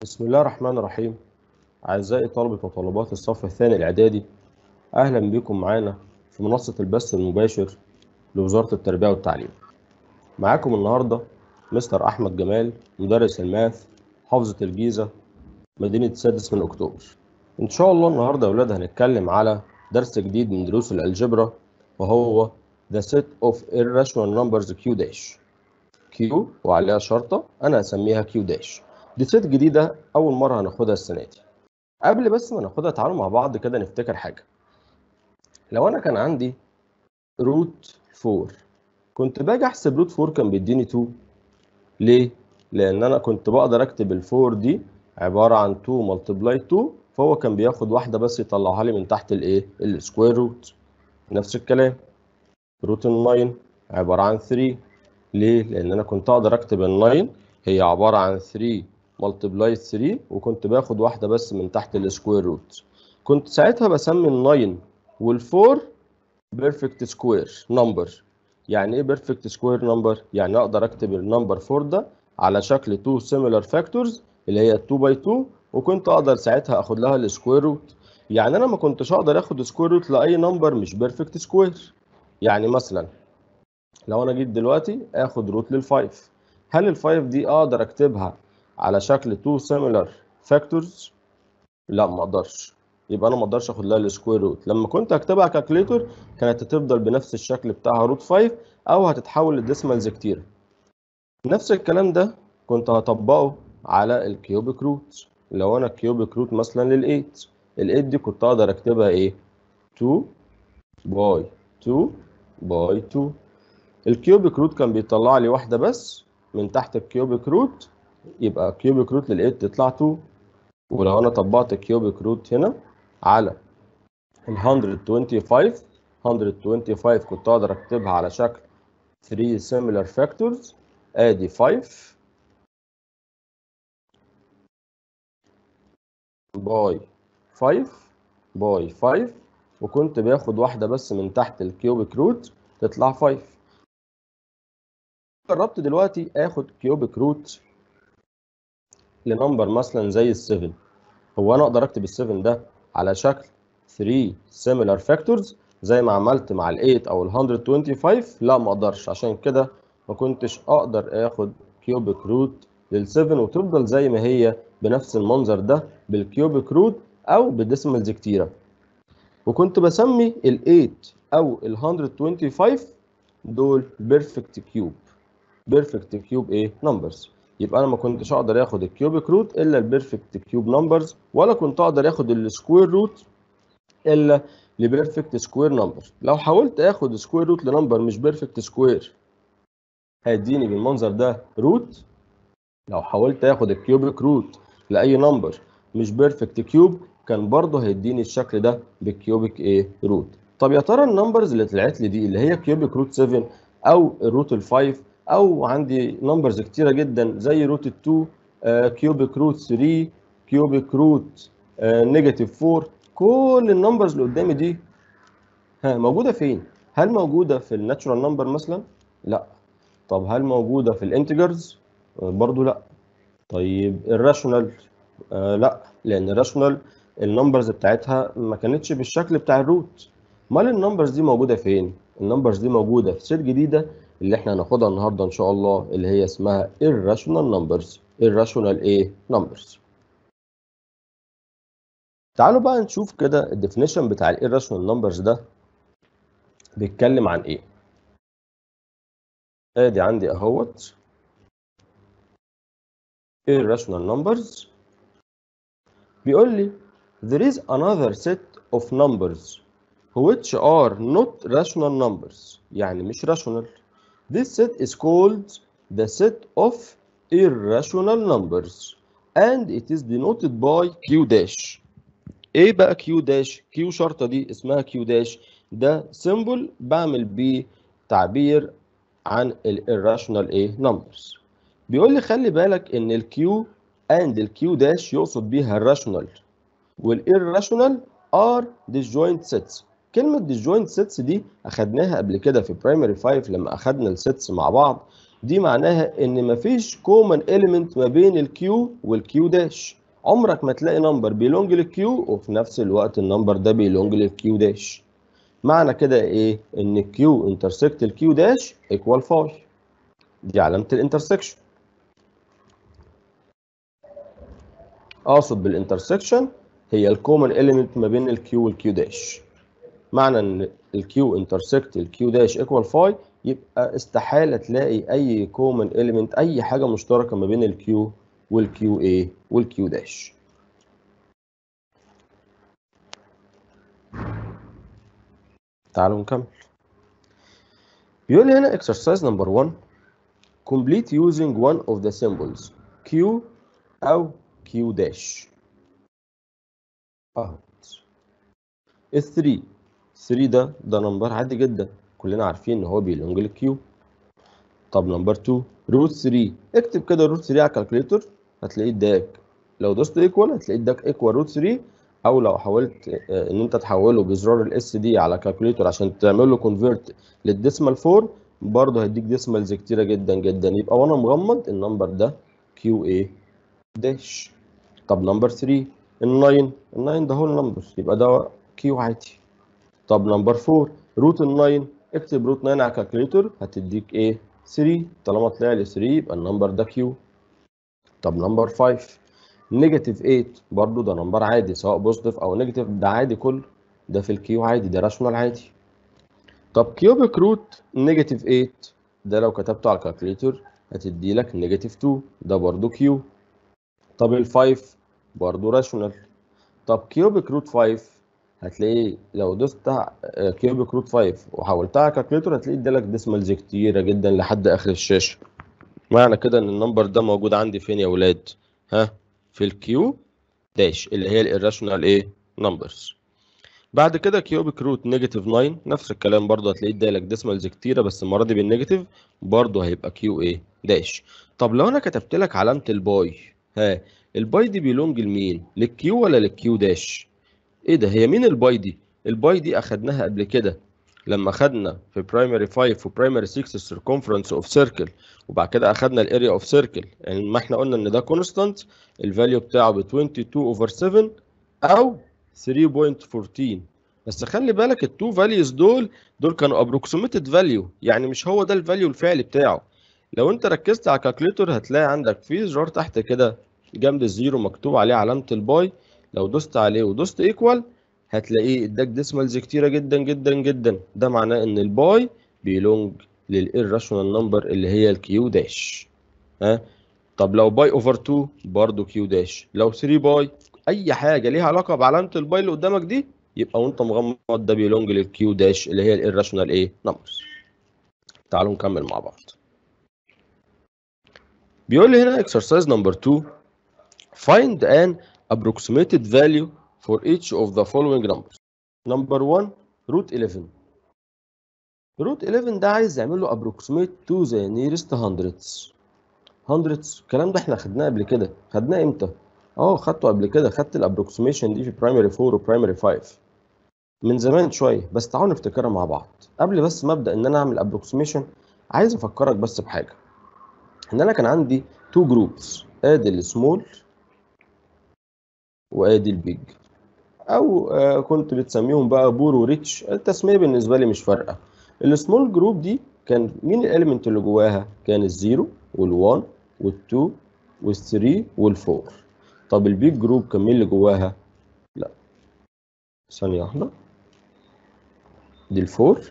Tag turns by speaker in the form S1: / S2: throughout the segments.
S1: بسم الله الرحمن الرحيم أعزائي طلبة وطالبات الصف الثاني الإعدادي أهلا بكم معانا في منصة البث المباشر لوزارة التربية والتعليم معاكم النهاردة مستر أحمد جمال مدرس الماث حافظة الجيزة مدينة السادس من أكتوبر إن شاء الله النهاردة يا أولاد هنتكلم على درس جديد من دروس الألجبرا وهو The Set of Irrational Numbers Q Dash Q وعليها شرطة أنا أسميها Q Dash دي ست جديدة أول مرة هناخدها السنة دي قبل بس ما ناخدها تعالوا مع بعض كده نفتكر حاجة لو أنا كان عندي روت 4 كنت باجي أحسب روت 4 كان بيديني 2 ليه؟ لأن أنا كنت بقدر أكتب ال 4 دي عبارة عن 2 ملتبلاي 2 فهو كان بياخد واحدة بس يطلعها لي من تحت الإيه؟ السكوير روت نفس الكلام روت ال 9 عبارة عن 3 ليه؟ لأن أنا كنت أقدر أكتب ال 9 هي عبارة عن 3 ملتبلاي 3 وكنت باخد واحدة بس من تحت السكوير روت كنت ساعتها بسمي ال 9 وال 4 بيرفكت سكوير نمبر يعني ايه بيرفكت سكوير نمبر؟ يعني اقدر اكتب النمبر 4 ده على شكل 2 سيميلار فاكتورز اللي هي 2 باي 2 وكنت اقدر ساعتها اخد لها السكوير روت يعني انا ما كنتش اقدر اخد سكوير روت لاي نمبر مش بيرفكت سكوير يعني مثلا لو انا جيت دلوقتي اخد روت لل5 هل ال5 دي اقدر اكتبها على شكل 2 similar factors لا ما اقدرش يبقى انا ما اقدرش اخد لها السكوير روت لما كنت هكتبها كالكليتور كانت هتفضل بنفس الشكل بتاعها روت 5 او هتتحول لديسمالز كتيره نفس الكلام ده كنت هطبقه على الكيوبيك روت لو انا الكيوبيك روت مثلا لل8 ال8 دي كنت اقدر اكتبها ايه 2 باي 2 باي 2 الكيوبيك روت كان بيطلع لي واحده بس من تحت الكيوبيك روت يبقى كيوبيك روت لل8 تطلع 2 ولو انا طبقت الكيوبيك روت هنا على ال 125 125 كنت اقدر اكتبها على شكل 3 similar factors ادي 5 باي 5 باي 5 وكنت باخد واحده بس من تحت الكيوبيك روت تطلع 5 جربت دلوقتي اخد كيوبيك روت لنمبر مثلا زي ال7 هو انا اقدر اكتب ال7 ده على شكل 3 similar factors زي ما عملت مع ال8 او ال 125 لا ما اقدرش عشان كده ما كنتش اقدر اخد كيوبيك روت لل7 وتفضل زي ما هي بنفس المنظر ده بالكيوبيك روت او بديسمالز كتيره وكنت بسمي ال8 او ال 125 دول بيرفكت كيوب بيرفكت كيوب ايه نمبرز يبقى انا ما كنتش اقدر اخد الكيوبيك روت الا البيرفكت كيوب نمبرز ولا كنت اقدر اخد السكوير روت الا لبيرفكت سكوير نمبر لو حاولت اخد سكوير روت لنمبر مش بيرفكت سكوير هيديني بالمنظر ده روت لو حاولت اخد الكيوبيك روت لاي نمبر مش بيرفكت كيوب كان برضه هيديني الشكل ده بالكيوبيك ايه روت طب يا ترى النمبرز اللي طلعت لي دي اللي هي كيوبيك روت 7 او الروت ال5 او عندي نمبرز كتيره جدا زي روت 2 آه كيوبيك روت 3 كيوبيك روت آه نيجاتيف 4 كل النمبرز اللي قدامي دي ها موجوده فين هل موجوده في الناتشورال نمبر مثلا لا طب هل موجوده في الانتجرز آه برضو لا طيب الراشونال آه لا لان الراشونال النمبرز بتاعتها ما كانتش بالشكل بتاع الروت امال النمبرز دي موجوده فين النمبرز دي موجوده في سيت جديده اللي احنا هناخدها النهارده ان شاء الله اللي هي اسمها irrational numbers irrational ايه numbers تعالوا بقى نشوف كده الديفينيشن بتاع ال irrational numbers ده بيتكلم عن ايه ادي عندي اهوت irrational numbers بيقول لي there is another set of numbers which are not rational numbers يعني مش rational This set is called the set of irrational numbers and it is denoted by Q dash. ايه بقى Q dash؟ Q شرطة دي اسمها Q dash ده symbol بعمل بيه تعبير عن ال irrational ايه numbers. بيقول لي خلي بالك ان ال Q and ال Q dash يقصد بيها الراشونال وال irrational are disjoint sets كلمة disjoint sets دي أخدناها قبل كده في برايمري 5 لما أخدنا السيتس مع بعض دي معناها ان مفيش كومن element ما بين الكيو والكيو داش عمرك ما تلاقي نمبر بيلونج للكيو وفي نفس الوقت النمبر ده بيلونج للكيو داش معنى كده ايه ان الكيو انترسكت الكيو داش ايكوال 5 دي علامه الانترسكشن اقصد بالانترسكشن هي الكومن element ما بين الكيو والكيو داش معنى ان الكيو انترسكت الكيو داش ايكوال 5 يبقى استحاله تلاقي اي كومن element اي حاجه مشتركه ما بين الكيو والكيو ايه والكيو داش تعالوا نكمل بيقول لي هنا exercise number 1 complete using one of the symbols Q أو Q dash أهو ال 3 3 ده ده نمبر عادي جدا كلنا عارفين إن هو بيلونج للكيو طب نمبر 2 روت 3 اكتب كده روت 3 على الكالكوليتور هتلاقيه اداك لو دوست ايكوال هتلاقيه اداك ايكوال روت 3 او لو حاولت ان انت تحوله بزرار الاس دي على كالكوليتور عشان تعمل له كونفيرت للديسمال 4 برضه هيديك ديسمالز كتيره جدا جدا يبقى وانا مغمض النمبر ده كيو اي داش طب نمبر 3 ال9 ال9 ده هو النمبر يبقى ده كيو عادي طب نمبر 4 روت ال9 اكتب روت 9 على الكالكوليتور هتديك ايه 3 طالما طلع لي 3 يبقى النمبر ده كيو طب نمبر 5 نيجاتيف 8 برضو ده نمبر عادي سواء بوزيتيف او نيجاتيف ده عادي كله ده في الكيو عادي ده راشونال عادي طب كيوبيك روت نيجاتيف 8 ده لو كتبته على الكالكوليتور هتدي لك نيجاتيف 2 ده برضو كيو طب ال 5 برضو راشونال طب كيوبيك روت 5 هتلاقيه لو دوست كيوبيك روت 5 وحولتها على الكالكوليتور هتلاقيه ادالك ديسمالز كتيره جدا لحد اخر الشاشه معنى كده ان النمبر ده موجود عندي فين يا ولاد ها في الكيو داش اللي هي الirrational ايه نمبرز بعد كده كيوبيك روت نيجاتيف 9 نفس الكلام برضه هتلاقيه ادالك ديسمالز كتيره بس المره دي بالنيجاتيف برضه هيبقى كيو ايه داش طب لو انا كتبت لك علامه الباي ها الباي دي بيلونج لمين للكيو ولا للكيو داش ايه ده هي مين الباي دي الباي دي اخدناها قبل كده لما خدنا في برايمري 5 وبرايمري 6 السيركمفرنس اوف سيركل وبعد كده اخدنا الاريا اوف سيركل يعني ما احنا قلنا ان ده كونستانت الفاليو بتاعه ب 22 اوفر 7 او 3.14 بس خلي بالك التو فاليوز دول دول كانوا ابروكسيميتد فاليو يعني مش هو ده الفاليو الفعلي بتاعه لو انت ركزت على الكالكوليتور هتلاقي عندك في زرار تحت كده جنب الزيرو مكتوب عليه علامه الباي لو دوست عليه ودوست ايكوال هتلاقيه اداك ديسمالز كتيره جدا جدا جدا ده معناه ان الباي بيلونج للإيراشونال نمبر اللي هي الكيو داش ها طب لو باي اوفر 2 برضه كيو داش لو 3 باي اي حاجه ليها علاقه بعلامه الباي اللي قدامك دي يبقى وانت مغمض ده بيلونج للكيو داش اللي هي الإيراشونال ايه نمبرز تعالوا نكمل مع بعض بيقول لي هنا exercise number 2 find an approximated value for each of the following numbers. Number 1 root 11. root 11 ده عايز يعمل له approximate to the nearest hundreds. hundreds الكلام ده احنا خدناه قبل كده، خدناه امتى؟ اه خدته قبل كده، خدت الابروكسيميشن دي في برايمري 4 وبرايمري 5. من زمان شويه بس تعالوا نفتكرها مع بعض. قبل بس ما ابدا ان انا اعمل ابروكسيميشن عايز افكرك بس بحاجه. ان انا كان عندي تو جروبس ادي السمول وادي البيج او آه كنت بتسميهم بقى بور وريتش التسميه بالنسبه لي مش فارقه السمول جروب دي كان مين الاليمنت اللي جواها كان الزيرو وال1 وال2 وال3 وال4 طب البيج جروب كان مين اللي جواها لا ثانيه واحده دي الفور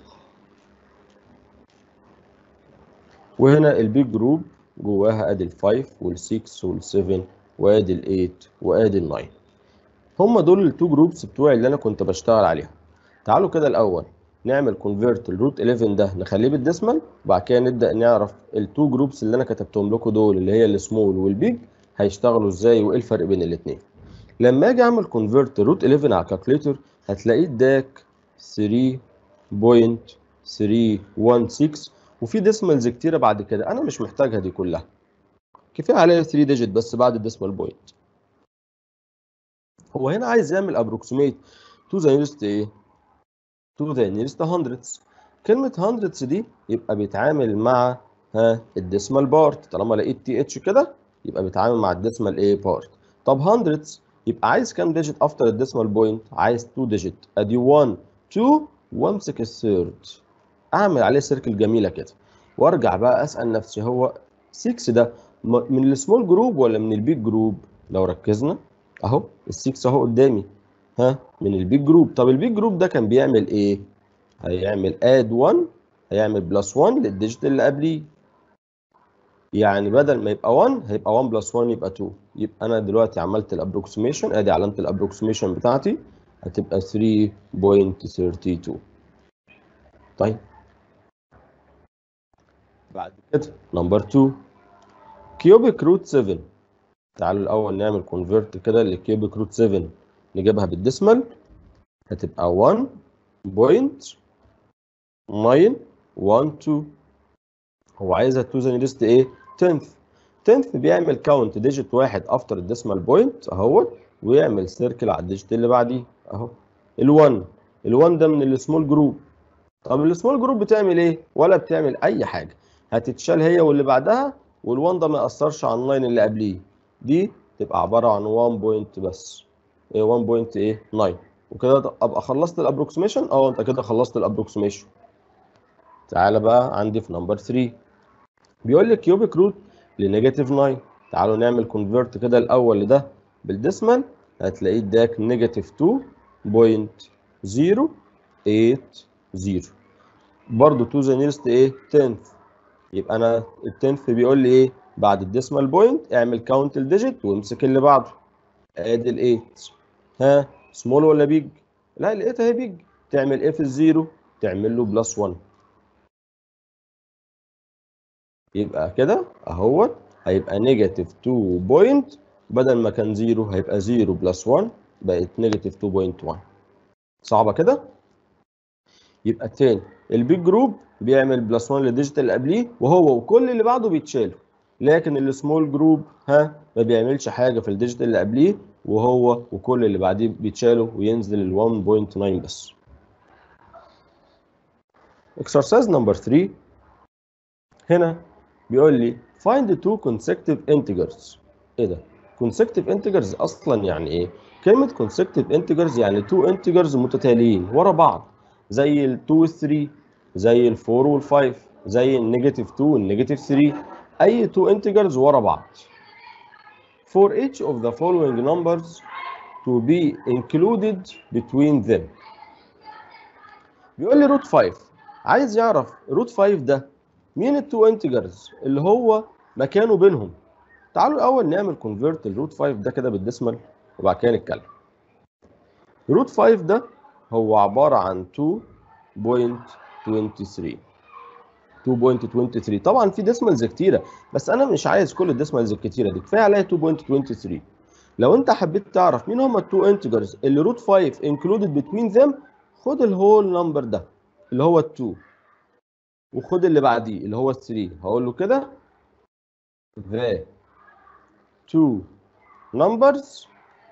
S1: وهنا البيج جروب جواها ادي ال5 وال6 وال7 وادي ال8 وادي ال9 هم دول التو جروبس بتوعي اللي انا كنت بشتغل عليهم تعالوا كده الاول نعمل كونفيرت الروت 11 ده نخليه بالديسمال وبعد كده نبدا نعرف التو جروبس اللي انا كتبتهم لكم دول اللي هي السمول والبيج هيشتغلوا ازاي وايه الفرق بين الاثنين لما اجي اعمل كونفيرت الروت 11 على الكالكوليتور هتلاقيه اداك 3.316 وفي ديسمالز كتيره بعد كده انا مش محتاجها دي كلها كفايه عليا 3 ديجيت بس بعد الديسمال بوينت هو هنا عايز يعمل ابروكسيميت تو ذا نيرست ايه تو ذا نيرست هندردز كلمه هندردز دي يبقى بيتعامل مع ها الديسمال بارت طالما لقيت تي اتش كده يبقى بيتعامل مع الديسمال ايه بارت طب هندردز يبقى عايز كام ديجيت افتر الديسمال بوينت عايز 2 ديجيت ادي 1 2 وامسك الثيرد اعمل عليه سيركل جميله كده وارجع بقى اسال نفسي هو 6 ده من السمول جروب ولا من البيج جروب لو ركزنا اهو ال6 اهو قدامي ها من البيج جروب طب البيج جروب ده كان بيعمل ايه هيعمل اد 1 هيعمل بلس 1 للديجيت اللي قبليه يعني بدل ما يبقى 1 هيبقى 1 بلس 1 يبقى 2 يبقى انا دلوقتي عملت الابروكسيميشن ادي علامه الابروكسيميشن بتاعتي هتبقى 3.32 طيب بعد كده نمبر 2 كيوبيك روت 7 تعالوا الاول نعمل كونفرت كده لكيوبيك روت 7 نجيبها بالديسمال هتبقى 1.912 هو عايزها تو ذا نيرست ايه 10th 10th بيعمل كاونت ديجيت واحد افتر الديسمال بوينت اهو ويعمل سيركل على الديجيت اللي بعديه اهو ال1 ال1 ده من السمول جروب طب السمول جروب بتعمل ايه ولا بتعمل اي حاجه هتتشال هي واللي بعدها وال1 ده ما ياثرش على اللاين اللي قبليه دي تبقى عباره عن 1 بوينت بس ايه 1 بوينت ايه 9 وكده ابقى خلصت الابروكسيميشن اه انت كده خلصت الابروكسيميشن تعالى بقى عندي في نمبر 3 بيقول لي كيوبيك روت لنيجاتيف 9 تعالوا نعمل كونفرت كده الاول لده بالديسمال هتلاقيه اداك نيجاتيف 2.080 برضه تو ذا نيرست ايه 10 يبقى انا ال 10 بيقول لي ايه بعد الديسمال بوينت اعمل كاونت الديجيت وامسك اللي بعده ادي ال 8 ها سمول ولا بيج؟ لا لقيتها هي بيج تعمل ايه في الزيرو؟ تعمل له بلس 1 يبقى كده اهوت هيبقى نيجاتيف 2 بوينت بدل ما كان 0 هيبقى 0 بلس 1 بقت نيجاتيف 2.1 صعبه كده يبقى تاني البيج جروب بيعمل بلس 1 للديجيت اللي قبليه وهو وكل اللي بعده بيتشالوا لكن السمول جروب ها ما بيعملش حاجه في الديجيت اللي قبليه وهو وكل اللي بعديه بيتشالوا وينزل ال 1.9 بس exercise number 3 هنا بيقول لي find two consecutive integers ايه ده consecutive integers اصلا يعني ايه كلمه consecutive integers يعني two integers متتاليين ورا بعض زي ال 2 وال 3 زي ال 4 وال 5 زي النيجاتيف 2 والنيجاتيف 3 اي two integers ورا بعض for each of the following numbers to be included between them بيقول لي روت 5 عايز يعرف روت 5 ده مين التو انتجرز اللي هو مكانه بينهم تعالوا الاول نعمل كونفيرت الروت 5 ده كده بالديسمال وبعد كده نتكلم روت 5 ده هو عباره عن 2.23 2.23 طبعا في ديسمالز كتيره بس انا مش عايز كل الديسمالز الكتيره دي كفايه عليا 2.23 لو انت حبيت تعرف مين هم التو انتجرز اللي روت 5 انكلودد بتوين ذم خد الهول نمبر ده اللي هو ال2 وخد اللي بعديه اللي هو ال3 هقول له كده the two numbers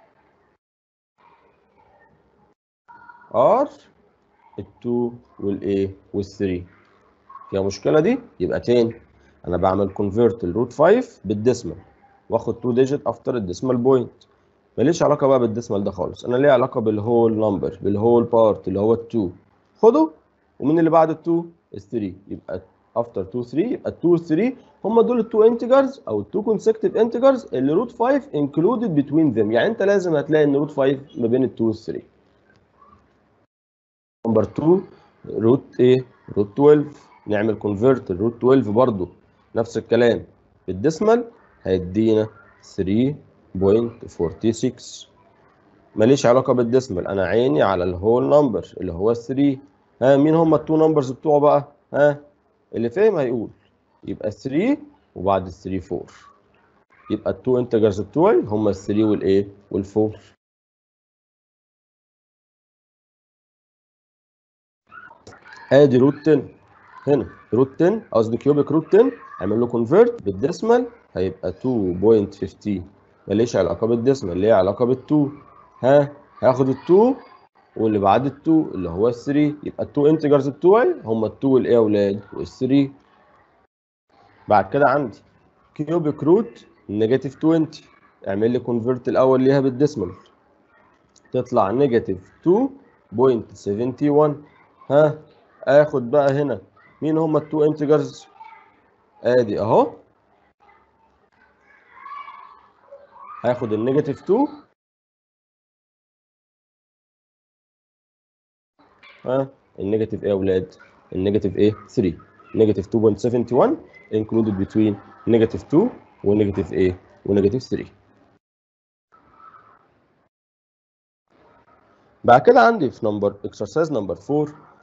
S1: are ال2 والايه وال3 فيها مشكله دي يبقى تاني انا بعمل كونفيرت الروت 5 بالديسمال واخد 2 ديجيت افتر الديسمال بوينت ماليش علاقه بقى بالديسمال ده خالص انا ليا علاقه بالهول نمبر بالهول بارت اللي هو ال2 خده ومن اللي بعد ال2 ال3 يبقى افتر 2 3 يبقى 2 3 هم دول التو انتجرز او التو كونسكتيف انتجرز اللي روت 5 انكلودد بتوين ذم يعني انت لازم هتلاقي ان روت 5 ما بين ال 2 وال 3 نمبر 2 روت ايه روت 12 نعمل كونفيرت الروت 12 برضو نفس الكلام بالديسمال هيدينا 3.46 ماليش علاقه بالديسمال انا عيني على الهول نمبر اللي هو 3 ها مين هم التو نمبرز بتوعه بقى ها اللي فاهم هيقول يبقى 3 وبعد ال 3 4 يبقى التو انتجرز بتوعي هم ال 3 والايه وال 4 ادي روت 10 هنا روت 10 قصدي كيوبيك روت 10 اعمل له كونفيرت بالديسمال هيبقى 2.15 ماليش علاقه بالديسمال ليه علاقه بال2 ها هاخد ال2 واللي بعد ال2 اللي هو ال3 يبقى ال2 انتجرز بتوعي هم ال2 والايه يا اولاد وال3 بعد كده عندي كيوبيك روت نيجاتيف 20 اعمل لي كونفرت الاول ليها بالديسمال تطلع نيجاتيف 2.71 ها اخد بقى هنا مين هم التو انتجرز ادي اهو هاخد النيجاتيف 2 ها النيجاتيف ايه يا اولاد النيجاتيف ايه 3 نيجاتيف 2.71 included between نيجاتيف 2 ونيجاتيف ايه ونيجاتيف 3 بعد كده عندي في نمبر exercise نمبر 4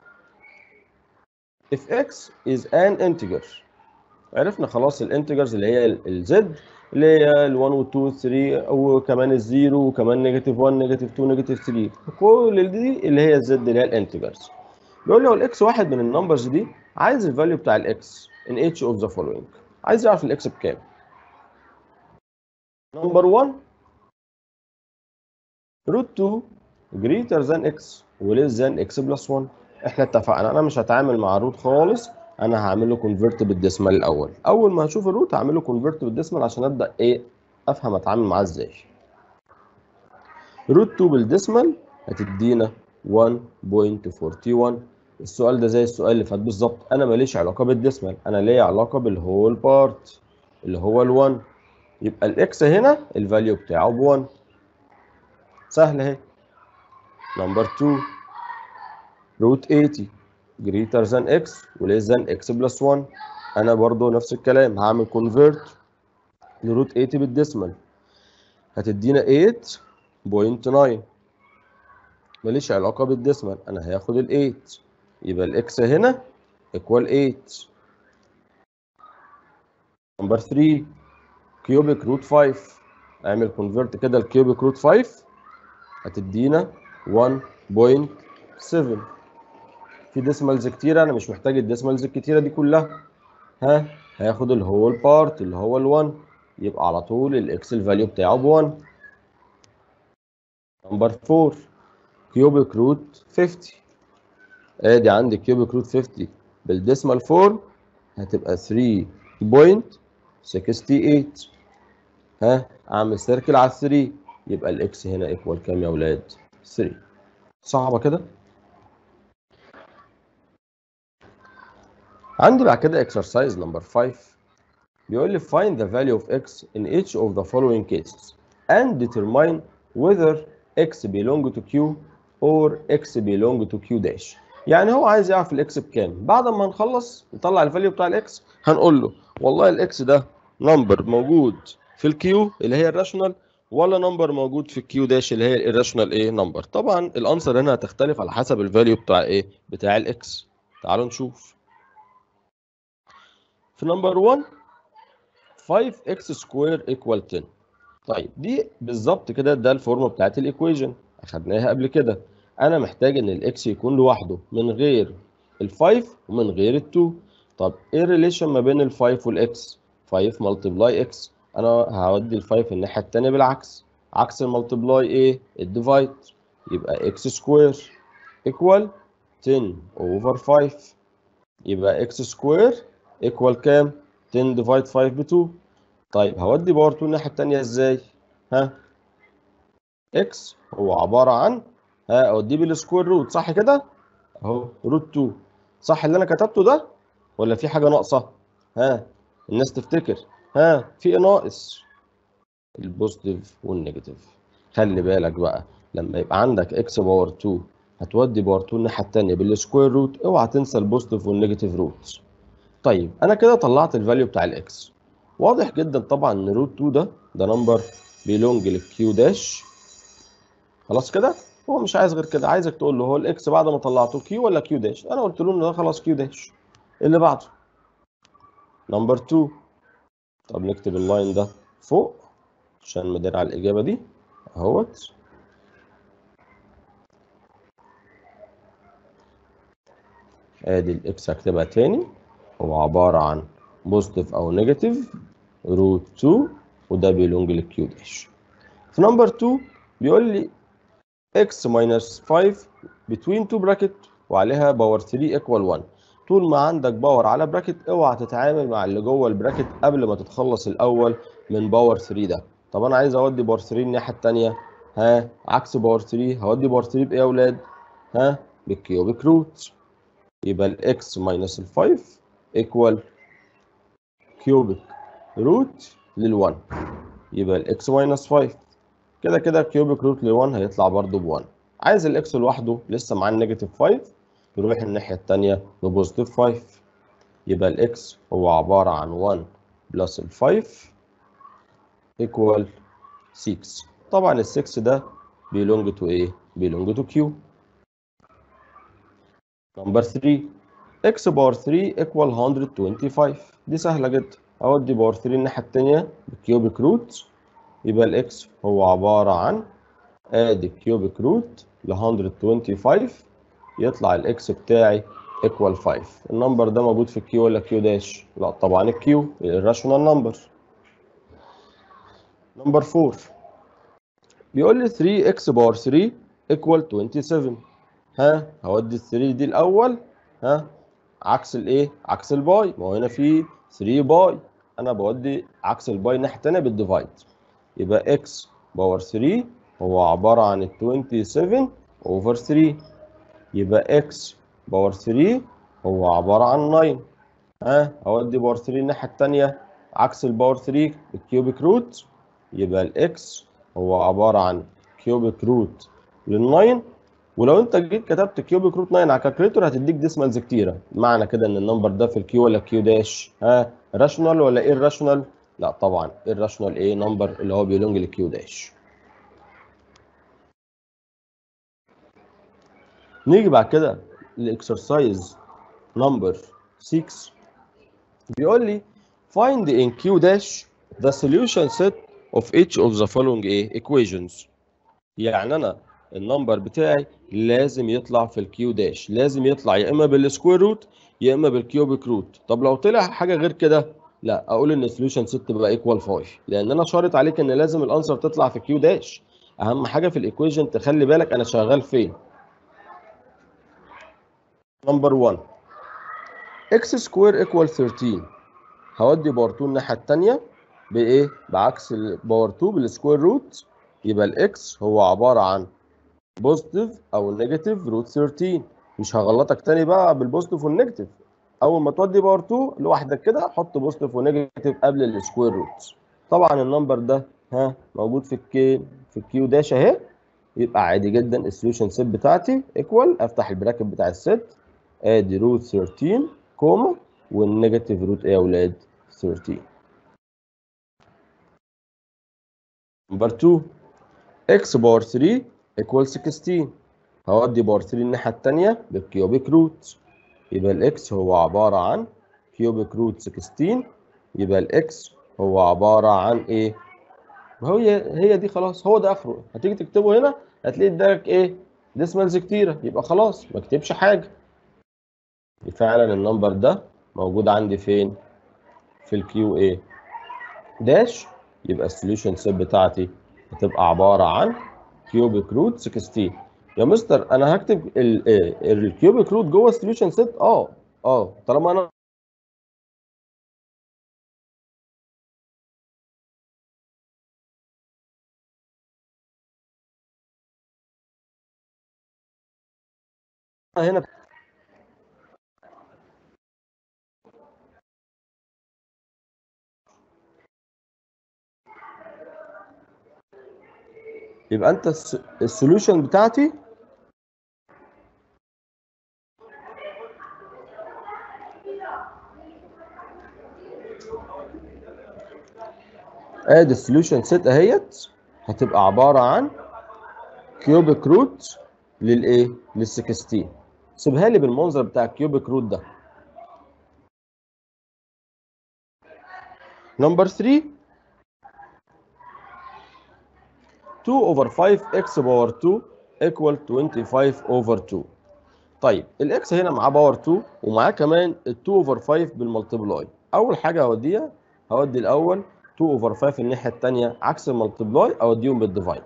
S1: if x is an integer عرفنا خلاص الانتجرز اللي هي الزد اللي هي ال 1 و 2 و 3 وكمان الزيرو وكمان نيجاتيف 1 نيجاتيف 2 نيجاتيف 3 كل دي اللي هي الزد اللي هي الانتجرز بيقول لي هو الاكس واحد من النمبرز دي عايز الفاليو بتاع الاكس in each of the following عايز يعرف الاكس بكام نمبر 1 روت 2 greater than x وليس than x plus 1 احنا اتفقنا انا مش هتعامل مع روت خالص انا هعمل له كونفرت بالديسمال الاول اول ما هشوف الروت هعمل له كونفرت بالديسمال عشان ابدا ايه افهم اتعامل معاه ازاي روت 2 بالديسمال هتدينا 1.41 السؤال ده زي السؤال اللي فات بالظبط انا ماليش علاقه بالديسمال انا ليا علاقه بالهول بارت اللي هو ال1 يبقى الاكس هنا الفاليو بتاعه ب 1 سهله اهي نمبر 2 روت 80 greater than x وليس than x plus 1 انا برضو نفس الكلام هعمل كونفرت لروت 80 بالديسمال هتدينا 8.9 ماليش علاقه بالديسمال انا هاخد ال 8 يبقى الاكس هنا ايكوال 8 نمبر 3 كيوبيك روت 5 اعمل كونفرت كده الكيوبيك روت 5 هتدينا 1.7 في ديسمالز كتيره انا مش محتاج الديسمالز الكتيره دي كلها ها هياخد الهول بارت اللي هو ال1 يبقى على طول الاكس الفاليو بتاعه ب 1 نمبر 4 كيوبيك روت 50 ادي عندي كيوبيك روت 50 بالديسمال 4 هتبقى 3.68 ها اعمل سيركل على 3 يبقى الاكس هنا ايكوال كام يا اولاد 3 صعبه كده عندي بعد كده exercise number 5 بيقول لي find the value of x in each of the following cases and determine whether x belong to q or x belong to q dash يعني هو عايز يعرف الاكس بكام بعد ما نخلص نطلع الفاليو بتاع الاكس هنقول له والله الاكس ده نمبر موجود في الكيو اللي هي الراشونال ولا نمبر موجود في الكيو داش اللي هي الراشونال ايه نمبر طبعا الانسر هنا هتختلف على حسب الفاليو بتاع ايه بتاع الاكس تعالوا نشوف في نمبر 1 5x سكوير ايكوال 10 طيب دي بالظبط كده ده الفورمه بتاعت الايكويشن اخدناها قبل كده انا محتاج ان الاكس يكون لوحده من غير ال5 ومن غير ال2 طب ايه الريليشن ما بين ال5 والاكس 5 ملتبلاي اكس انا هودي ال5 الناحيه الثانيه بالعكس عكس الملتبلاي ايه الديفايد يبقى اكس سكوير ايكوال 10 اوفر 5 يبقى اكس سكوير ايكوال كام 10 ديفايد 5 ب 2 طيب هودي باور 2 الناحيه الثانيه ازاي ها اكس هو عباره عن ها اوديه بالسكوير روت صح كده اهو روت 2 صح اللي انا كتبته ده ولا في حاجه ناقصه ها الناس تفتكر ها في ايه ناقص البوزيتيف والنيجاتيف خلي بالك بقى لما يبقى عندك اكس باور 2 هتودي باور 2 الناحيه الثانيه بالسكوير روت اوعى تنسى البوزيتيف والنيجاتيف روت طيب انا كده طلعت الفاليو بتاع الاكس واضح جدا طبعا ان روت 2 ده ده نمبر بيلونج للكيو داش خلاص كده هو مش عايز غير كده عايزك تقول له هو الاكس بعد ما طلعته كيو ولا كيو داش انا قلت له ان ده خلاص كيو داش اللي بعده نمبر 2 طب نكتب اللاين ده فوق عشان مدير على الاجابه دي اهوت ادي الاكس هكتبها تاني هو عباره عن بوزيتيف او نيجاتيف روت 2 وده بيلونج للكيو داش في نمبر 2 بيقول لي x minus 5 between two bracket وعليها باور 3 equal 1 طول ما عندك باور على براكت اوعى تتعامل مع اللي جوه البراكت قبل ما تتخلص الاول من باور 3 ده طب انا عايز اودي باور 3 الناحيه الثانيه ها عكس باور 3 هودي باور 3 بايه يا اولاد ها بالكيوبيك روت يبقى الاكس ماينس ال 5 ايكوال كيوبيك روت لل1 يبقى الاكس ماينس 5 كده كده كيوبيك روت لل1 هيطلع برضه ب1 عايز الاكس لوحده لسه معاه النيجاتيف 5 يروح الناحيه الثانيه ببوزيتيف 5 يبقى الاكس هو عباره عن 1 بلس ال 5 ايكوال 6 طبعا ال 6 ده بيلونج تو ايه؟ بيلونج تو كيو نمبر 3 اكس باور 3 ايكوال 125 دي سهله جدا اودي باور 3 الناحيه الثانيه بالكيوبيك روت يبقى الاكس هو عباره عن ادي كيوبيك روت ل 125 يطلع الاكس بتاعي ايكوال 5 النمبر ده موجود في الكيو ولا كيو داش لا طبعا الكيو الراشونال نمبر نمبر 4 بيقول لي 3 اكس باور 3 ايكوال 27 ها هودي ال 3 دي الاول ها عكس الايه عكس الباي ما هو هنا في 3 باي انا بودي عكس الباي الناحيه الثانيه بالديفايد يبقى اكس باور 3 هو عباره عن ال 27 اوفر 3 يبقى اكس باور 3 هو عباره عن 9 ها اودي باور 3 الناحيه الثانيه عكس الباور 3 بالكيوبيك روت يبقى الاكس هو عباره عن كيوبيك روت لل9 ولو انت جيت كتبت كيوبيك روت 9 على الكالكوليتور هتديك ديسمالز كتيره معنى كده ان النمبر ده في الكيو ولا كيو داش ها راشونال ولا ايه الراشونال لا طبعا الراشونال ايه نمبر اللي هو بيلونج للكيو داش نيجي بعد كده لاكسرسايز نمبر 6 بيقول لي find in q dash the solution set of each of the following ايه equations يعني انا النمبر بتاعي لازم يطلع في الكيو داش لازم يطلع يا اما بالسكوير روت يا اما بالكيوبيك روت طب لو طلع حاجه غير كده لا اقول ان السوليوشن ست بقى ايكوال 5 لان انا شارط عليك ان لازم الانسر تطلع في كيو داش اهم حاجه في الايكويشن تخلي بالك انا شغال فين نمبر 1 اكس سكوير ايكوال 13 هودي باور 2 الناحيه الثانيه بايه بعكس الباور 2 بالسكوير روت يبقى الاكس هو عباره عن بوزيتيف او نيجاتيف روت 13 مش هغلطك تاني بقى بالبوزيتيف والنيجاتيف اول ما تودي باور 2 لوحدك كده حط بوزيتيف ونيجاتيف قبل السكوير روت طبعا النمبر ده ها موجود في الكي في الكيو داش اهي يبقى عادي جدا السوليوشن سيت بتاعتي ايكوال افتح البراكت بتاع الست ادي روت 13 كوما والنيجاتيف روت ايه يا اولاد 13 نمبر 2 اكس باور 3 ايكوال 16 هودي باور 3 الناحيه الثانيه بالكيوبيك روت يبقى الاكس هو عباره عن كيوبيك روت 16 يبقى الاكس هو عباره عن ايه ما هي هي دي خلاص هو ده اخره هتيجي تكتبه هنا هتلاقي ادالك ايه ديسمالز كتيره يبقى خلاص ما اكتبش حاجه فعلا النمبر ده موجود عندي فين في الكيو اي داش يبقى السوليوشن سيت بتاعتي هتبقى عباره عن كيوبيك روت 16 يا مستر انا هكتب الكيوبيك روت جوه السوليوشن سيت اه اه طالما انا هنا يبقى انت السوليوشن بتاعتي ادي السوليوشن سيت اهيت هتبقى عباره عن كيوبيك روت للايه لل 16 سيبها لي بالمنظر بتاع الكيوبيك روت ده نمبر 3 2 over 5 x باور 2 equal 25 over 2 طيب الاكس هنا معاه باور 2 ومعاه كمان ال 2 over 5 بالملتبلاي اول حاجه هوديها هودي الاول 2 over 5 الناحيه الثانيه عكس الملتبلاي اوديهم بالديفايد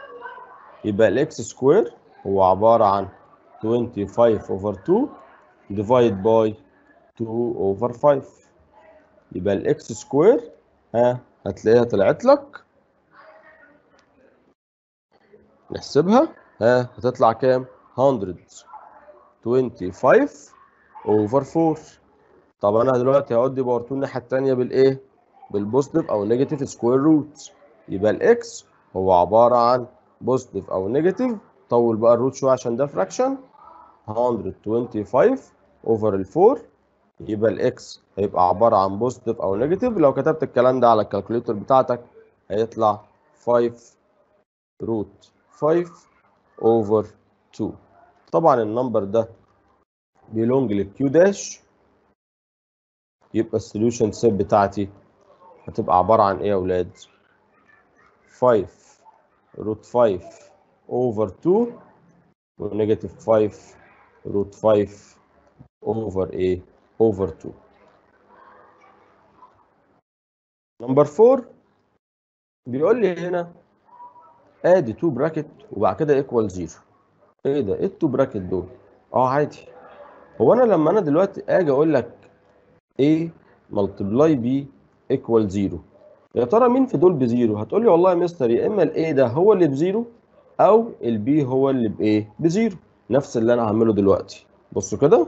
S1: يبقى الاكس سكوير هو عباره عن 25 over 2 ديفايد باي 2 اوفر 5 يبقى الاكس سكوير ها هتلاقيها طلعت لك نحسبها ها هتطلع كام 125 اوفر 4 طب انا دلوقتي هودي باور 2 الناحيه الثانيه بالايه بالبوزيتيف او نيجاتيف سكوير روت يبقى الاكس هو عباره عن بوزيتيف او نيجاتيف طول بقى الروت شويه عشان ده فراكشن 125 اوفر ال 4 يبقى الاكس هيبقى عباره عن بوزيتيف او نيجاتيف لو كتبت الكلام ده على الكالكوليتر بتاعتك هيطلع 5 روت 5 اوفر 2 طبعا النمبر ده بيلونج للكيو داش يبقى السوليوشن سيت بتاعتي هتبقى عباره عن ايه يا اولاد 5 روت 5 اوفر 2 ونيجاتيف 5 روت 5 اوفر ايه اوفر 2 نمبر 4 بيقول لي هنا ادي 2 براكت وبعد كده ايكوال 0 ايه ده ايه التو براكت دول اه عادي هو انا لما انا دلوقتي اجي اقول لك a ملتبلاي b ايكوال 0 يا ترى مين في دول بزيرو هتقول لي والله يا مستر يا اما الاي ده هو اللي بزيرو او البي هو اللي بايه بزيرو نفس اللي انا هعمله دلوقتي بصوا كده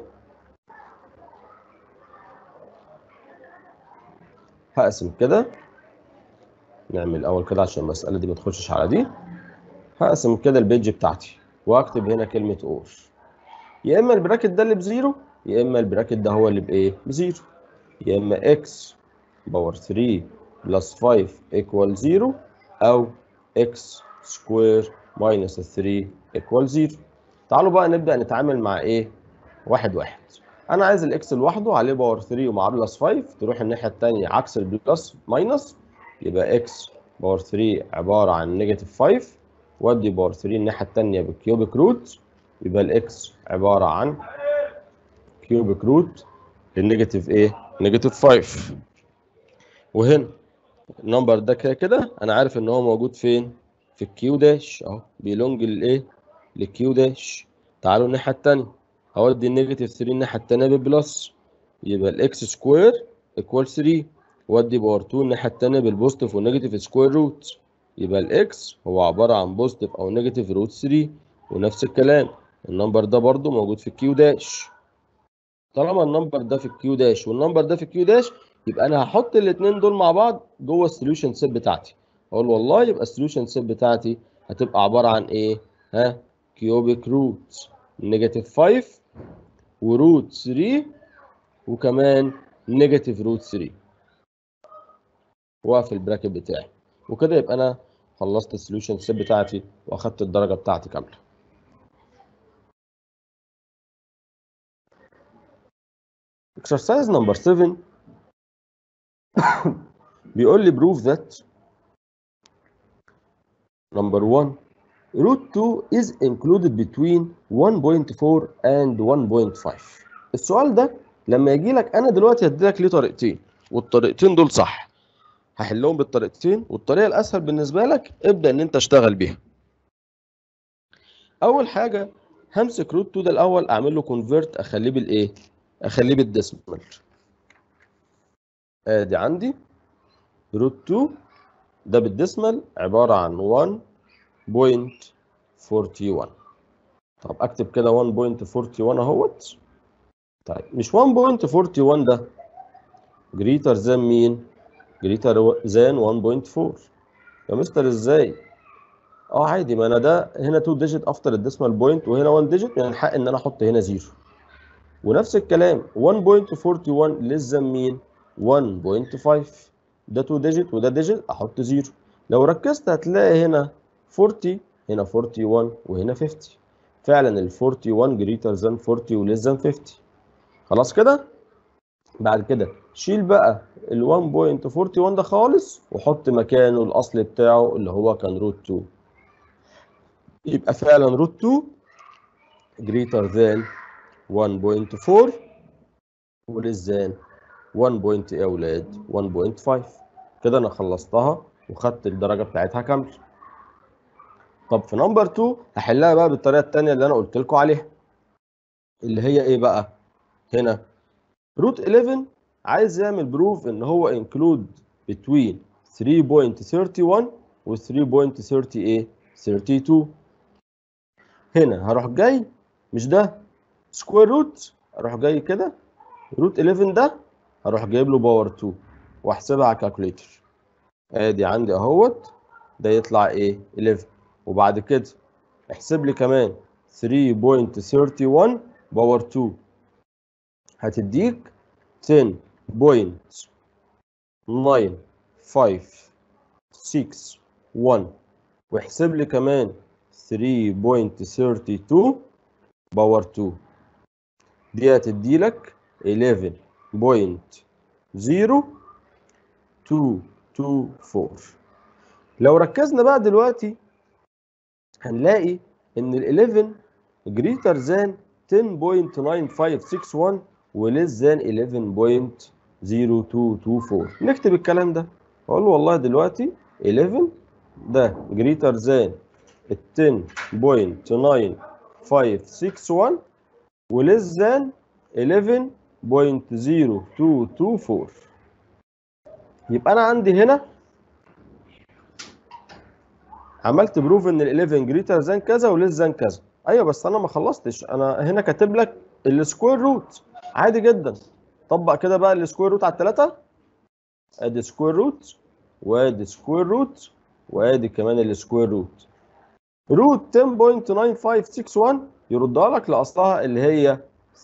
S1: هقسم كده نعمل الاول كده عشان المساله دي ما تخشش على دي هقسم كده البيج بتاعتي واكتب هنا كلمه اور يا اما البراكت ده اللي بزيرو يا اما البراكت ده هو اللي بايه بزيرو يا اما اكس باور 3 بلس 5 ايكوال 0 او اكس سكوير ماينس 3 ايكوال 0 تعالوا بقى نبدا نتعامل مع ايه واحد واحد انا عايز الاكس لوحده عليه باور 3 ومعاه بلس 5 تروح الناحيه الثانيه عكس البلس ماينس يبقى اكس باور 3 عباره عن نيجاتيف 5 وادي باور 3 الناحيه الثانيه بالكيوبيك روت يبقى الاكس عباره عن كيوبيك روت النيجاتيف ايه نيجاتيف 5 وهنا النمبر ده كده كده انا عارف ان هو موجود فين في الكيو داش اهو بيلونج للايه للكيو داش تعالوا الناحيه الثانيه هودي النيجاتيف 3 الناحيه الثانيه بالبلس يبقى الاكس سكوير ايكوال 3 وادي باور 2 الناحيه الثانيه بالبوزيتيف والنيجاتيف سكوير روت يبقى الاكس هو عباره عن بوزيتيف او نيجاتيف روت 3 ونفس الكلام النمبر ده برضو موجود في الكيو داش طالما النمبر ده في الكيو داش والنمبر ده في الكيو داش يبقى انا هحط الاثنين دول مع بعض جوه السوليوشن سيت بتاعتي اقول والله يبقى السوليوشن سيت بتاعتي هتبقى عباره عن ايه ها كيوبيك روت نيجاتيف 5 وروت 3 وكمان نيجاتيف روت 3 واقف البراكت بتاعي وكده يبقى انا خلصت السوليوشن سيت بتاعتي واخدت الدرجه بتاعتي كامله exercise number 7 بيقول لي prove that number 1 root 2 is included between 1.4 and 1.5 السؤال ده لما يجي لك انا دلوقتي هدي لك ليه طريقتين والطريقتين دول صح هحلهم بالطريقتين والطريقه الاسهل بالنسبه لك ابدا ان انت اشتغل بيها اول حاجه همسك روت 2 ده الاول اعمل له كونفيرت اخليه بالايه اخليه بالديسمال ادي عندي روت 2 ده بالديسمال عباره عن 1.41 طب اكتب كده 1.41 اهوت طيب مش 1.41 ده جريتر ذان مين جريتر ذان 1.4 يا مستر ازاي اه عادي ما انا ده هنا 2 ديجيت افتر الديسمال بوينت وهنا 1 ديجيت من الحق ان انا احط هنا 0 ونفس الكلام 1.41 ليس ذان مين 1.5 ده 2 ديجيت وده ديجيت احط 0 لو ركزت هتلاقي هنا 40 هنا 41 وهنا 50 فعلا ال 41 جريتر ذان 40 وليس ذان 50 خلاص كده بعد كده شيل بقى ال 1.41 ده خالص وحط مكانه الاصل بتاعه اللي هو كان روت 2 يبقى فعلا روت 2 greater than 1.4 وليس than 1 بوينت ايه يا اولاد 1.5 كده انا خلصتها وخدت الدرجه بتاعتها كامله طب في نمبر 2 هحلها بقى بالطريقه الثانيه اللي انا قلت لكم عليها اللي هي ايه بقى هنا روت 11 عايز يعمل بروف ان هو انكلود between 3.31 و 3.32 هنا هروح جاي مش ده سكوير روت اروح جاي كده روت 11 ده هروح جايب له باور 2 واحسبها على الكالكوليتر ادي عندي اهوت ده يطلع ايه 11 وبعد كده احسب لي كمان 3.31 باور 2 هتديك 10.956 واحسب لي كمان 3.32 باور 2 دي هتدي لك 11.0224 لو ركزنا بقى دلوقتي هنلاقي ان ال 11 greater than 10.9561 وليس than 11.0224 نكتب الكلام ده اقول له والله دلوقتي 11 ده greater than 10.9561 وليس than 11.0224 يبقى انا عندي هنا عملت بروف ان ال 11 جريتر ذان كذا وليس ذان كذا ايوه بس انا ما خلصتش انا هنا كاتب لك السكوير روت عادي جدا طبق كده بقى السكوير روت على الثلاثه ادي سكوير روت وادي سكوير روت وادي كمان السكوير روت روت 10.9561 يردها لك لاصلها اللي هي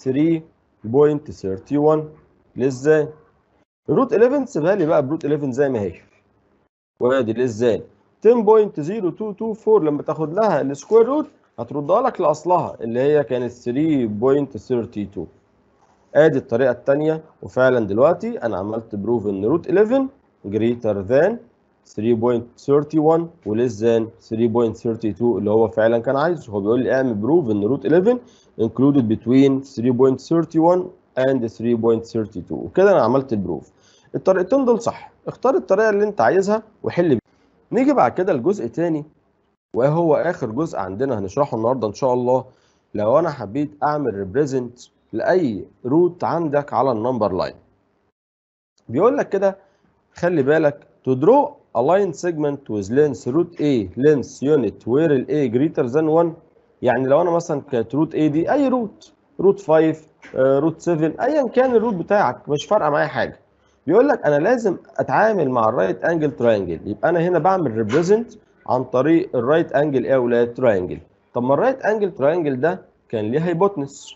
S1: 3.31 للزان روت 11 سيبها لي بقى بروت 11 زي ما هي وادي للزان 10.0224 لما تاخد لها السكوير روت هتردها لك لاصلها اللي هي كانت 3.32 ادي الطريقه الثانيه وفعلا دلوقتي انا عملت بروف ان روت 11 greater than 3.31 وليس ذان 3.32 اللي هو فعلا كان عايزه هو بيقول لي اعمل بروف ان روت 11 included between 3.31 and 3.32 وكده انا عملت البروف الطريقتين دول صح اختار الطريقه اللي انت عايزها وحل بيها نيجي بعد كده لجزء تاني وهو اخر جزء عندنا هنشرحه النهارده ان شاء الله لو انا حبيت اعمل ريبريزنت لاي روت عندك على النمبر لاين بيقول لك كده خلي بالك to draw a line segment with length root A length unit where ال A greater than 1 يعني لو انا مثلا كانت روت A دي اي روت روت 5 روت 7 ايا كان الروت بتاعك مش فارقه معايا حاجه بيقول لك انا لازم اتعامل مع الرايت انجل تراينجل يبقى انا هنا بعمل ريبريزنت عن طريق الرايت انجل ايه يا ولاد تراينجل طب ما الرايت انجل تراينجل ده كان ليه هايبوتنس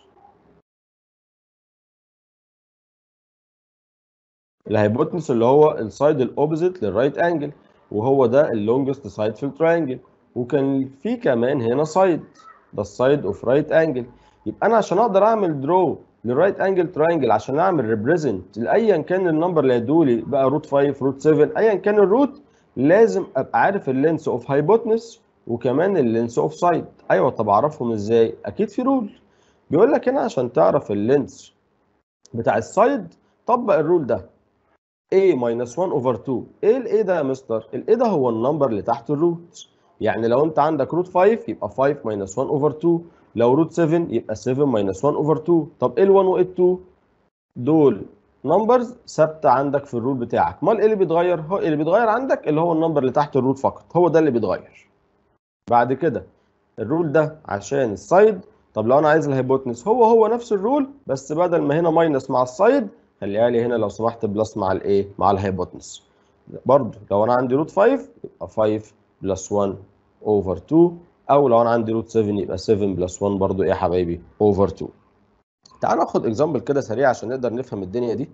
S1: الهايبوتنس اللي هو السايد الاوبوزيت للرايت انجل وهو ده اللونجست سايد في التراينجل وكان في كمان هنا سايد ده السايد اوف رايت انجل يبقى انا عشان اقدر اعمل درو للرايت انجل تراينجل عشان اعمل ريبريزنت لايا كان النمبر اللي هيدولي بقى روت 5 روت 7 ايا كان الروت لازم ابقى عارف اللينس اوف هايبوتنس وكمان اللينس اوف سايد ايوه طب اعرفهم ازاي اكيد في رول بيقول لك هنا عشان تعرف اللينس بتاع السايد طبق الرول ده a minus 1 over 2 ايه ال a ده يا مستر ال a ده هو النمبر اللي تحت الروت يعني لو انت عندك روت 5 يبقى 5 minus 1 over 2 لو روت 7 يبقى 7 minus 1 over 2 طب ال 1 وال 2 دول نمبرز ثابته عندك في الرول بتاعك امال ايه اللي بيتغير هو اللي بيتغير عندك اللي هو النمبر اللي تحت الروت فقط هو ده اللي بيتغير بعد كده الرول ده عشان السايد طب لو انا عايز الهايبوتنس هو هو نفس الرول بس بدل ما هنا ماينس مع السايد خليها لي هنا لو سمحت بلس مع الايه مع الهايبوتنس برضو لو انا عندي روت 5 يبقى 5 بلس 1 اوفر 2 او لو انا عندي روت 7 يبقى 7 بلس 1 برضو ايه يا حبايبي اوفر 2 تعال ناخد اكزامبل كده سريع عشان نقدر نفهم الدنيا دي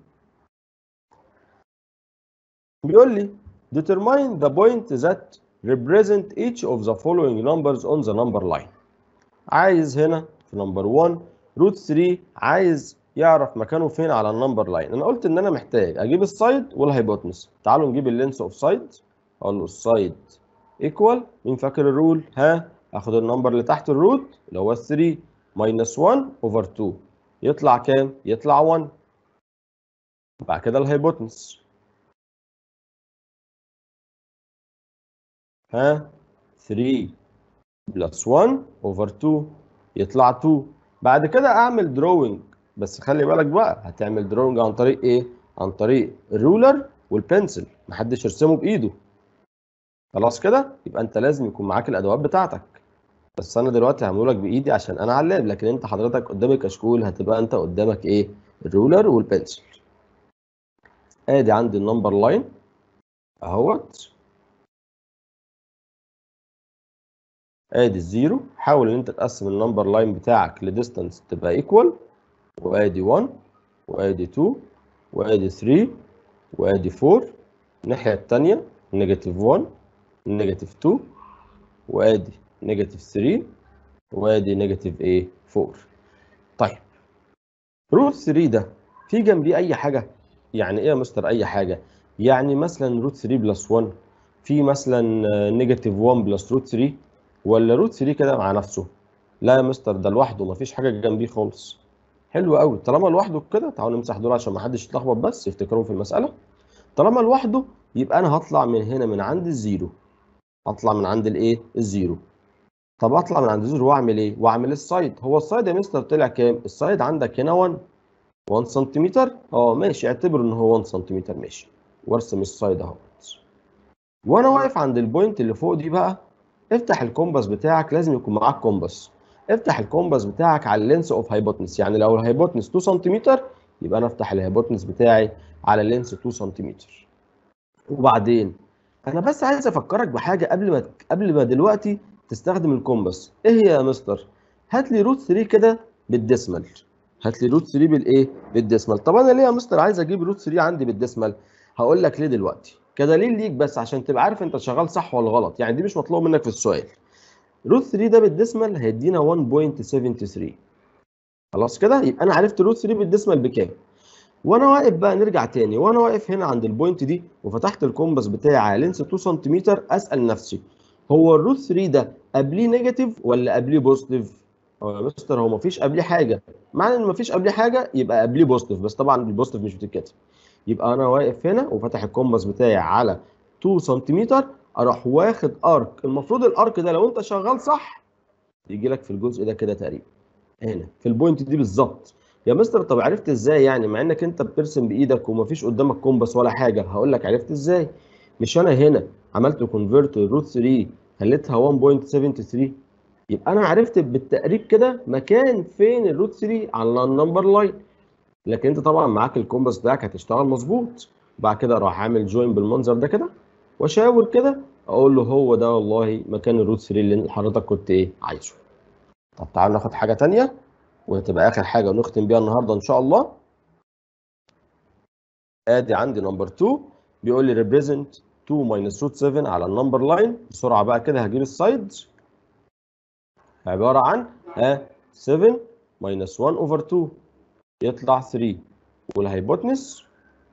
S1: بيقول لي determine the point that represent each of the following numbers on the number line عايز هنا في نمبر 1 روت 3 عايز يعرف مكانه فين على النمبر لاين انا قلت ان انا محتاج اجيب السايد والهايبوتنس تعالوا نجيب اللينس اوف سايد اقول له السايد ايكوال مين فاكر الرول ها اخد النمبر اللي تحت الروت اللي هو 3 ماينس 1 اوفر 2 يطلع كام يطلع 1 بعد كده الهايبوتنس ها 3 بلس 1 اوفر 2 يطلع 2 بعد كده اعمل دروينج بس خلي بالك بقى هتعمل دروينج عن طريق ايه عن طريق الرولر والبنسل محدش يرسمه بايده خلاص كده يبقى انت لازم يكون معاك الادوات بتاعتك بس انا دلوقتي هعمله لك بايدي عشان انا على اللاب لكن انت حضرتك قدامك كشكول هتبقى انت قدامك ايه الرولر والبنسل ادي عندي النمبر لاين اهوت ادي الزيرو حاول ان انت تقسم النمبر لاين بتاعك لديستانس تبقى ايكوال وادي 1 وادي 2 وادي 3 وادي 4 الناحيه الثانيه نيجاتيف 1 نيجاتيف 2 وادي نيجاتيف 3 وادي نيجاتيف ايه 4 طيب روت 3 ده في جنبيه اي حاجه يعني ايه يا مستر اي حاجه يعني مثلا روت 3 بلس 1 في مثلا نيجاتيف 1 بلس روت 3 ولا روت 3 كده مع نفسه لا يا مستر ده لوحده مفيش حاجه جنبيه خالص حلو قوي طالما لوحده كده تعالوا نمسح دول عشان ما حدش يتلخبط بس يفتكروا في المساله طالما لوحده يبقى انا هطلع من هنا من عند الزيرو اطلع من عند الايه الزيرو طب اطلع من عند الزيرو واعمل ايه واعمل السايد هو السايد يا مستر طلع كام السايد عندك هنا 1 1 سنتيمتر اه ماشي اعتبر ان هو 1 سنتيمتر ماشي وارسم السايد اهو وانا واقف عند البوينت اللي فوق دي بقى افتح الكومباس بتاعك لازم يكون معاك كومباس افتح الكومباس بتاعك على اللينس اوف هايبوتنس يعني لو الهايبوتنس 2 سنتيمتر يبقى انا افتح الهايبوتنس بتاعي على اللينس 2 سنتيمتر وبعدين انا بس عايز افكرك بحاجه قبل ما قبل ما دلوقتي تستخدم الكومباس ايه هي يا مستر هات لي روت 3 كده بالديسمال هات لي روت 3 بالايه بالديسمال طب انا ليه يا مستر عايز اجيب روت 3 عندي بالديسمال هقول لك ليه دلوقتي كدليل ليك بس عشان تبقى عارف انت شغال صح ولا غلط يعني دي مش مطلوب منك في السؤال روت 3 ده بالديسمال هيدينا 1.73 خلاص كده يبقى انا عرفت روت 3 بالديسمال بكام وانا واقف بقى نرجع تاني وانا واقف هنا عند البوينت دي وفتحت الكومباس بتاعي على لينس 2 سنتيمتر اسال نفسي هو الروت 3 ده قبليه نيجاتيف ولا قبليه بوزيتيف؟ هو يا مستر هو مفيش قبليه حاجه معنى ان مفيش قبليه حاجه يبقى قبليه بوزيتيف بس طبعا البوزيتيف مش بتتكتب يبقى انا واقف هنا وفتح الكومباس بتاعي على 2 سنتيمتر اروح واخد ارك المفروض الارك ده لو انت شغال صح يجي لك في الجزء ده كده تقريبا هنا في البوينت دي بالظبط يا مستر طب عرفت ازاي يعني مع انك انت بترسم بايدك ومفيش قدامك كومباس ولا حاجه هقول لك عرفت ازاي مش انا هنا عملت كونفرت روت 3 خليتها 1.73 يبقى انا عرفت بالتقريب كده مكان فين الروت 3 على النمبر لاين لكن انت طبعا معاك الكومباس بتاعك هتشتغل مظبوط بعد كده اروح عامل جوين بالمنظر ده كده واشاور كده اقول له هو ده والله مكان الروت 3 اللي حضرتك كنت ايه عايزه طب تعالوا ناخد حاجه ثانيه وهتبقى اخر حاجه ونختم بيها النهارده ان شاء الله ادي عندي نمبر 2 بيقول لي ريبريزنت 2 ماينس روت 7 على النمبر لاين بسرعه بقى كده هجيب السايد عباره عن ها 7 ماينس 1 اوفر 2 يطلع 3 والهايبوتنس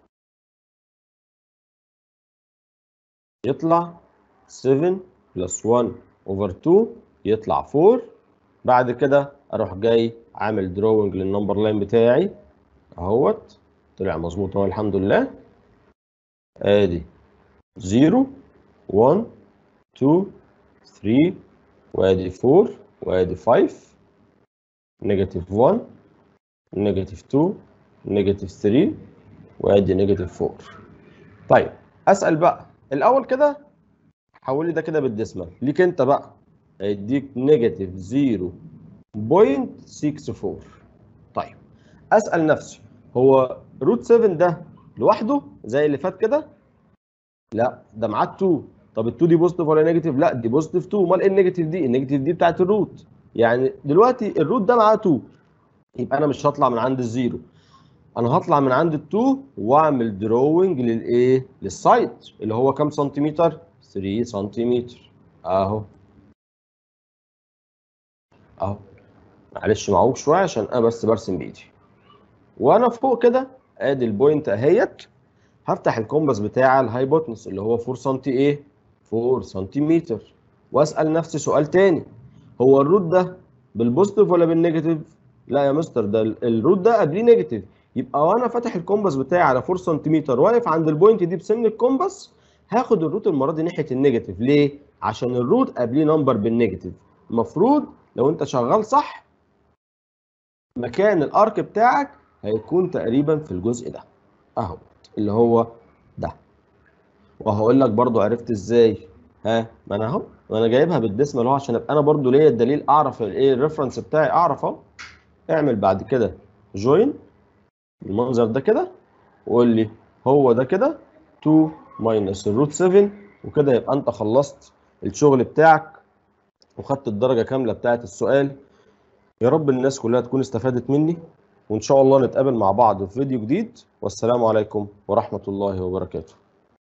S1: يطلع 7 بلس 1 اوفر 2 يطلع 4 بعد كده اروح جاي عامل دروينج للنمبر لاين بتاعي اهوت طلع مظبوط اهو الحمد لله ادي 0 1 2 3 وادي 4 وادي 5 نيجاتيف 1 نيجاتيف 2 نيجاتيف 3 وادي نيجاتيف 4 طيب اسال بقى الاول كده حول لي ده كده بالديسمال ليك انت بقى هيديك نيجاتيف 0.64 طيب اسال نفسي هو روت 7 ده لوحده زي اللي فات كده لا ده معاه 2 طب ال 2 دي بوزيتيف ولا نيجاتيف لا دي بوزيتيف 2 امال ايه النيجاتيف دي النيجاتيف دي بتاعت الروت يعني دلوقتي الروت ده معاه 2 يبقى انا مش هطلع من عند الزيرو انا هطلع من عند ال2 واعمل دروينج للايه للسايد اللي هو كام سنتيمتر 3 سنتيمتر اهو اهو معلش معوج شويه عشان انا بس برسم بايدي وانا فوق كده ادي البوينت اهيت هفتح الكومباس بتاع الهايبوتنس اللي هو 4 سم ايه 4 سنتيمتر واسال نفسي سؤال تاني هو الروت ده بالبوزيتيف ولا بالنيجاتيف لا يا مستر ده الروت ده قبليه نيجاتيف يبقى وانا فاتح الكومباس بتاعي على 4 سنتيمتر واقف عند البوينت دي بسن الكومباس هاخد الروت المره دي ناحيه النيجاتيف ليه عشان الروت قبليه نمبر بالنيجاتيف المفروض لو انت شغال صح مكان الارك بتاعك هيكون تقريبا في الجزء ده اهو اللي هو ده وهقول لك برضو عرفت ازاي ها ما انا اهو ما انا جايبها بالديسمال اهو عشان ابقى انا برضو ليا الدليل اعرف الايه الريفرنس بتاعي اعرف اهو اعمل بعد كده جوين المنظر ده كده وقول لي هو ده كده 2 ماينس الروت 7 وكده يبقى انت خلصت الشغل بتاعك وخدت الدرجه كامله بتاعه السؤال يا رب الناس كلها تكون استفادت مني وان شاء الله نتقابل مع بعض في فيديو جديد والسلام عليكم ورحمه الله وبركاته